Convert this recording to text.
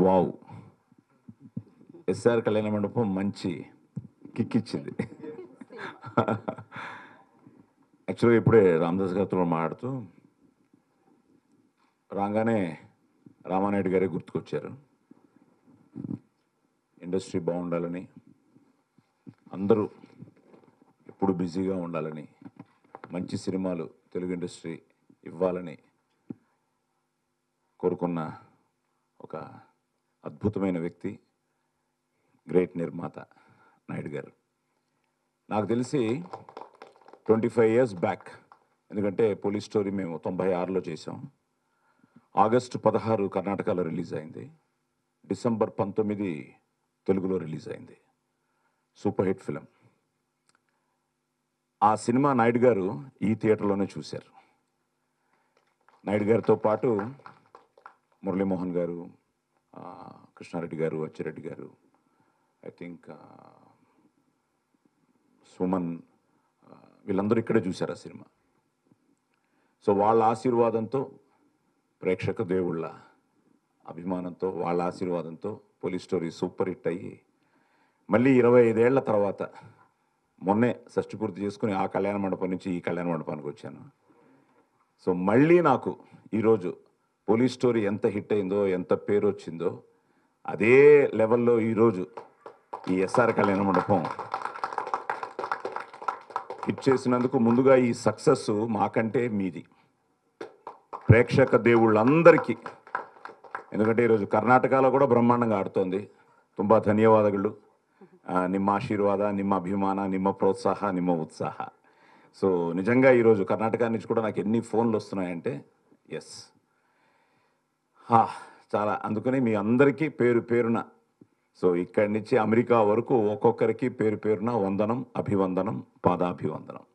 wow SR కళ్యాణ మండపం మంచి కిక్ ఇచ్చింది యాక్చువల్గా ఇప్పుడే రామదాస్ గారితో మాట్లాడుతూ రాగానే రామానాయుడు గారే గుర్తుకొచ్చారు ఇండస్ట్రీ బాగుండాలని అందరూ ఎప్పుడు బిజీగా ఉండాలని మంచి సినిమాలు తెలుగు ఇండస్ట్రీ ఇవ్వాలని కోరుకున్న ఒక అద్భుతమైన వ్యక్తి గ్రేట్ నిర్మాత నాయుడు గారు నాకు తెలిసి ట్వంటీ ఫైవ్ ఇయర్స్ బ్యాక్ ఎందుకంటే పోలీస్ స్టోరీ మేము తొంభై ఆరులో చేసాం ఆగస్టు పదహారు కర్ణాటకలో రిలీజ్ అయింది డిసెంబర్ పంతొమ్మిది తెలుగులో రిలీజ్ అయింది సూపర్ హిట్ ఫిలిం ఆ సినిమా నాయుడు గారు ఈ థియేటర్లోనే చూశారు నాయుడు గారితో పాటు మురళీమోహన్ గారు ఆ, కృష్ణారెడ్డి గారు అచ్చిరెడ్డి గారు ఐ థింక్ సుమన్ ఆ, వీళ్ళందరూ ఇక్కడే చూశారు ఆ సినిమా సో వాళ్ళ ఆశీర్వాదంతో ప్రేక్షక దేవుళ్ళ అభిమానంతో వాళ్ళ ఆశీర్వాదంతో పోలీస్ స్టోరీ సూపర్ హిట్ అయ్యి మళ్ళీ ఇరవై ఐదేళ్ల తర్వాత మొన్నే షష్టి పూర్తి చేసుకుని ఆ కళ్యాణ మండపం నుంచి ఈ కళ్యాణ మండపానికి వచ్చాను సో మళ్ళీ నాకు ఈరోజు పోలీస్ స్టోరీ ఎంత హిట్ అయిందో ఎంత పేరు వచ్చిందో అదే లెవెల్లో ఈరోజు ఈ ఎస్ఆర్ కళ్యాణ మండపం హిట్ చేసినందుకు ముందుగా ఈ సక్సెస్ మాకంటే మీది ప్రేక్షక దేవుళ్ళందరికీ ఎందుకంటే ఈరోజు కర్ణాటకలో కూడా బ్రహ్మాండంగా ఆడుతోంది ತುಂಬ ಧನ್ಯವಾದಗಳು ಆ, ನಿಮ್ಮ ಆಶೀರ್ವಾದ ನಿಮ್ಮ ಅಭಿಮಾನ ನಿಮ್ಮ ಪ್ರೋತ್ಸಾಹ ನಿಮ್ಮ ఉత్సాహ సో నిజంగా ఈరోజు కర్ణాటక నుంచి కూడా నాకు ఎన్ని ఫోన్లు వస్తున్నాయంటే ఎస్ చాలా అందుకని మీ అందరికీ పేరు పేరున సో ఇక్కడి నుంచి అమెరికా వరకు ఒక్కొక్కరికి పేరు పేరున వందనం అభివందనం పాదాభివందనం